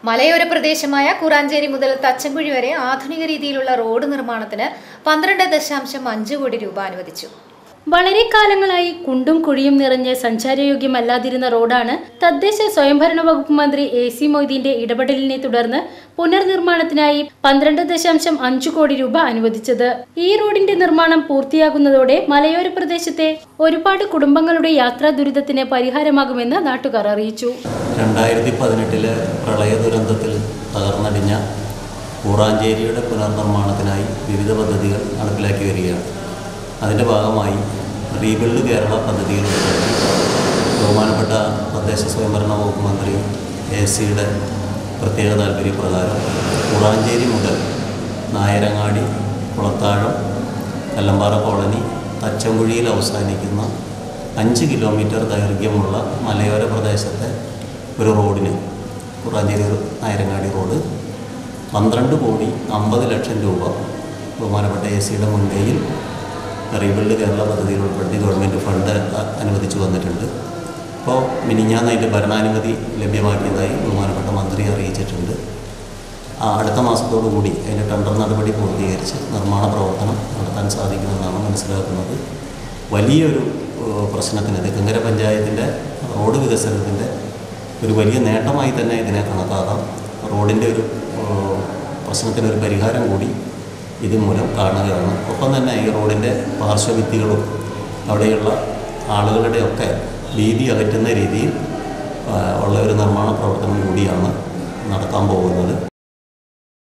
മലയോര പ്രദേശമായ കുറാഞ്ചേരി മുതൽ തച്ചൻകുഴി വരെ ആധുനിക രീതിയിലുള്ള റോഡ് നിർമ്മാണത്തിന് പന്ത്രണ്ട് ദശാംശം അഞ്ച് കോടി രൂപ അനുവദിച്ചു വളരെ കാലങ്ങളായി കുണ്ടും കുഴിയും നിറഞ്ഞ് സഞ്ചാരയോഗ്യമല്ലാതിരുന്ന റോഡാണ് തദ്ദേശ സ്വയംഭരണ വകുപ്പ് മന്ത്രി എ സി മൊയ്തീന്റെ ഇടപെടലിനെ തുടർന്ന് പുനർനിർമ്മാണത്തിനായി പന്ത്രണ്ട് ദശാംശം അഞ്ചു കോടി രൂപ അനുവദിച്ചത് ഈ റോഡിന്റെ നിർമ്മാണം പൂർത്തിയാകുന്നതോടെ മലയോര പ്രദേശത്തെ ഒരുപാട് കുടുംബങ്ങളുടെ യാത്രാ ദുരിതത്തിന് പരിഹാരമാകുമെന്ന് നാട്ടുകാർ അറിയിച്ചു രണ്ടായിരത്തി പതിനെട്ടിലെ പ്രളയ ദുരന്തത്തിൽ തകർന്നടിഞ്ഞ കൂറാഞ്ചേരിയുടെ പുനർനിർമ്മാണത്തിനായി വിവിധ പദ്ധതികൾ നടപ്പിലാക്കി വരികയാണ് അതിൻ്റെ ഭാഗമായി റീബിൽഡ് കേരള പദ്ധതിയിൽ ഉൾപ്പെടുത്തി ബഹുമാനപ്പെട്ട തദ്ദേശ സ്വയംഭരണ വകുപ്പ് മന്ത്രി എ സിയുടെ പ്രത്യേക താല്പര്യപ്രകാരം കൂറാഞ്ചേരി മുതൽ നായരങ്ങാടി കുളത്താഴം കല്ലമ്പാറ കോളനി തച്ചൻകുഴിയിൽ അവസാനിക്കുന്ന അഞ്ച് കിലോമീറ്റർ ദൈർഘ്യമുള്ള മലയോര പ്രദേശത്തെ ഒരു റോഡിന് കുറാഞ്ചേരി നായരങ്ങാടി റോഡ് പന്ത്രണ്ട് കോടി അമ്പത് ലക്ഷം രൂപ ബഹുമാനപ്പെട്ട എ സിയുടെ മുൻകൈയിൽ റീബിൽഡ് കേരള പദ്ധതിയിൽ ഉൾപ്പെടുത്തി ഗവൺമെൻറ് ഫണ്ട് അ- അനുവദിച്ചു വന്നിട്ടുണ്ട് അപ്പോൾ മിനിഞ്ഞാന്ന് അതിൻ്റെ ഭരണാനുമതി ലഭ്യമാക്കിയതായി ബഹുമാനപ്പെട്ട മന്ത്രി അറിയിച്ചിട്ടുണ്ട് ആ അടുത്ത മാസത്തോടു കൂടി അതിൻ്റെ ടെൻഡർ നടപടി പൂർത്തീകരിച്ച് നിർമ്മാണ പ്രവർത്തനം നടത്താൻ സാധിക്കുമെന്നാണ് മനസ്സിലാക്കുന്നത് വലിയൊരു ഏഹ്, പ്രശ്നത്തിന് തെക്കങ്കര പഞ്ചായത്തിൻ്റെ റോഡ് വികസനത്തിൻ്റെ ഒരു വലിയ നേട്ടമായി തന്നെ ഇതിനെ കണക്കാക്കാം റോഡിൻ്റെ ഒരു ഏഹ്, പ്രശ്നത്തിനൊരു പരിഹാരം കൂടി ഇതുമൂലം കാണുകയാണ് ഒപ്പം തന്നെ ഈ റോഡിൻ്റെ പാർശ്വഭിത്തികളും അവിടെയുള്ള ആളുകളുടെയൊക്കെ ഭീതി അകറ്റുന്ന രീതിയിൽ ആ, ഉള്ള ഒരു നിർമ്മാണ പ്രവർത്തനം കൂടിയാണ് നടക്കാൻ പോകുന്നത്